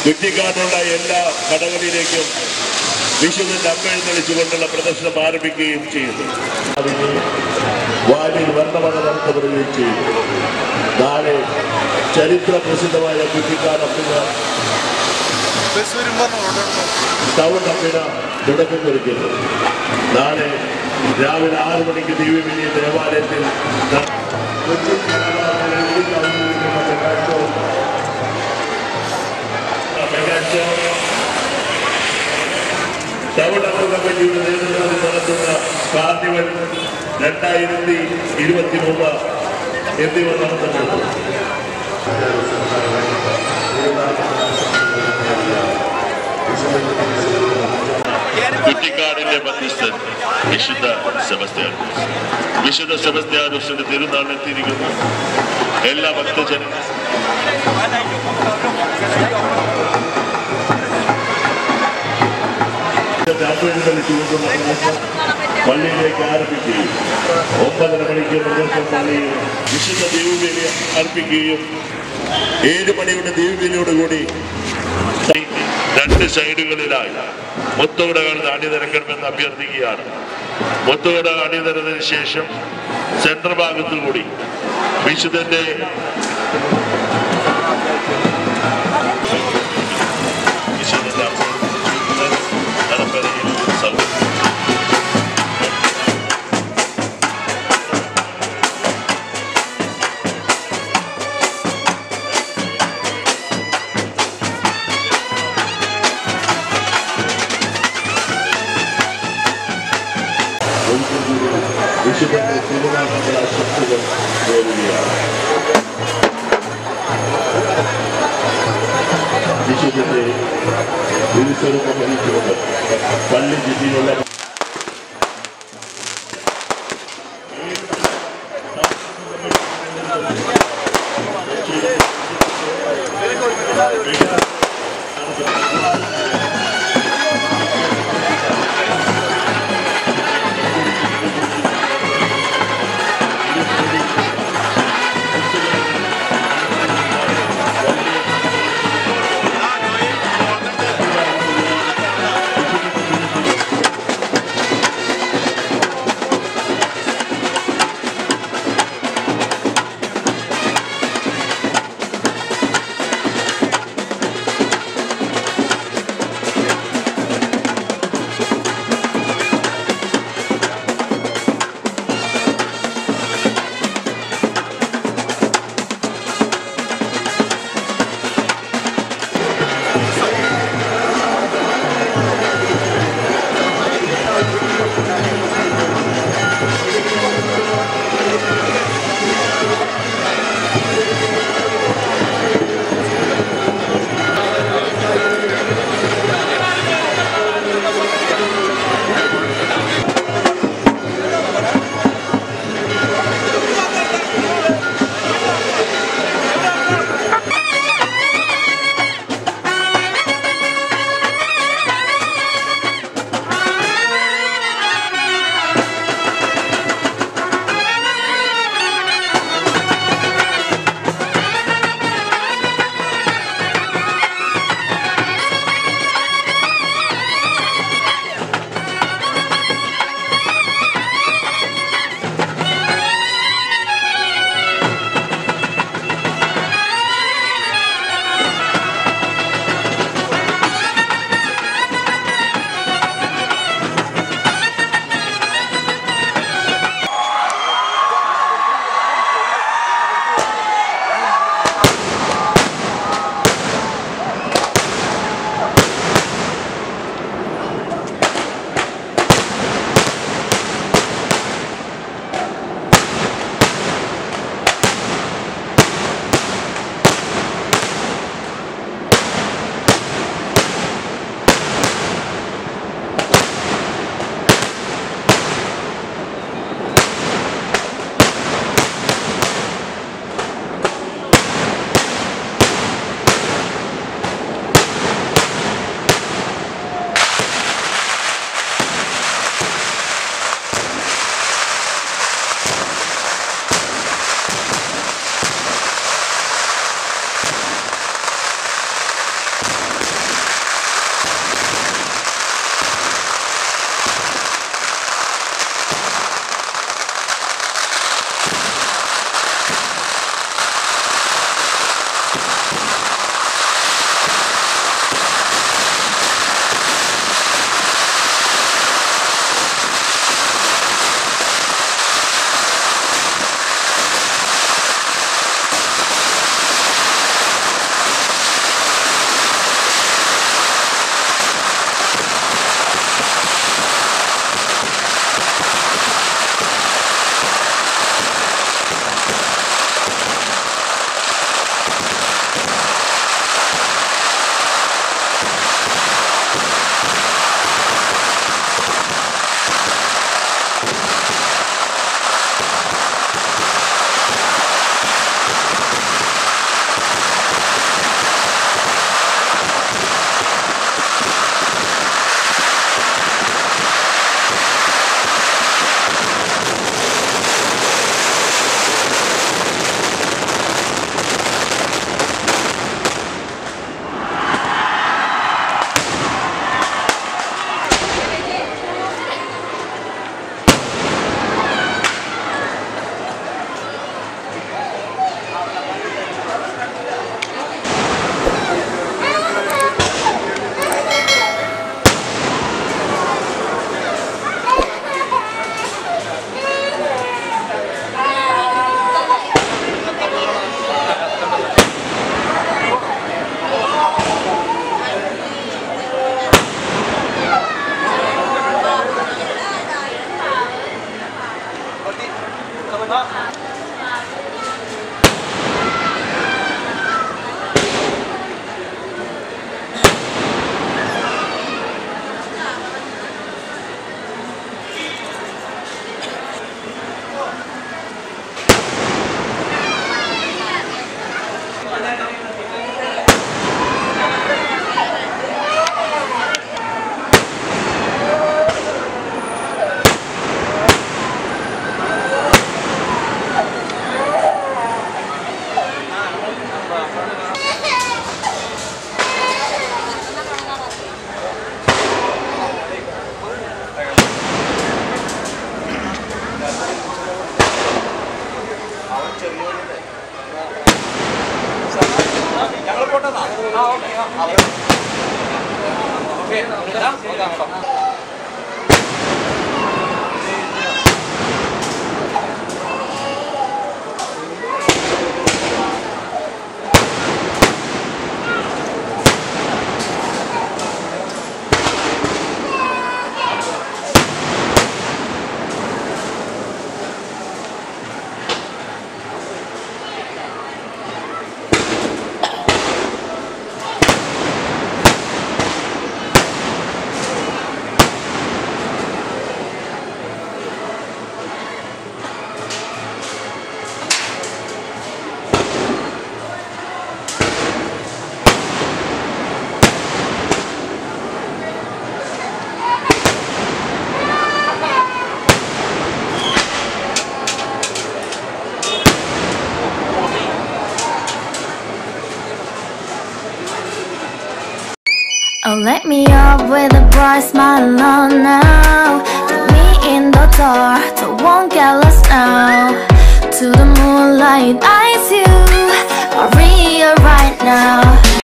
കുറ്റിക്കാടുള്ള എല്ലാ കടകളിലേക്കും വിശുദ്ധന്റെ അമ്പെഴുന്നള്ളിച്ചുകൊണ്ടുള്ള പ്രദർശനം ആരംഭിക്കുകയും ചെയ്യുന്നു അതിന് വാലിൽ വർണ്ണമത നടത്തപ്പെടുകയും ചെയ്യുന്നു നാളെ ചരിത്ര പ്രസിദ്ധമായ കുറ്റിക്കാട് അമ്പിന ടൗൺ അമ്പിന തുടക്കം കുറിക്കുന്നു നാളെ രാവിലെ ആറു മണിക്ക് ദിവ്യമിനി ദേവാലയത്തിൽ ന- കൊച്ചി കലാകാരൻ എഴുതി അവതരിപ്പിക്കുന്ന മെഗാഷോ മെഗാഷോ ടൗൺ അംഗ കമ്മിറ്റിയുടെ നേതൃത്വത്തിൽ നടത്തുന്ന കാർണിവൽ രണ്ടായിരത്തി ഇരുപത്തി മൂന്ന് എന്നിവ നടത്തുന്നത് കുറ്റിക്കാടിന്റെ മധ്യസ്ഥൻ വിശുദ്ധ സെബസ്ത്യാനോസ് വിശുദ്ധ സെബസ്ത്യാനോസിന്റെ തിരുനാൾ എത്തിയിരിക്കുന്നു എല്ലാ ഭക്തജന പള്ളിയിലേക്ക് ആരംഭിക്കുകയും ഒമ്പതര മണിക്ക് പ്രദർശനം പള്ളിയിൽ വിശുദ്ധ ദൈവബലി അർപ്പിക്കുകയും ഏഴ് മണിയുടെ ദൈവബലിയോടുകൂടി രണ്ട് സൈഡുകളിലായി മുത്തുകടകൾ അണിനിരക്കണമെന്ന് അഭ്യർത്ഥിക്കുകയാണ് മുത്തുകട അണിനിരന്നതിന് ശേഷം സെൻട്രൽ ഭാഗത്തു കൂടി വിശുദ്ധന്റെ വിശുദ്ധന്റെ നടപ്പരയിൽ സൗകര്യം വിശുദ്ധന്റെ തിരുനാമങ്ങള ശക്തികൾ നേരുകയാണ് വിശുദ്ധന്റെ തിരുസ്വരൂപം വഹിച്ചുകൊണ്ട് പള്ളി ചുറ്റിയുള്ള Oh, let me up with a bright smile on now. Put me in the dark, don't won't get lost now. To the moonlight, eyes you, Maria right now.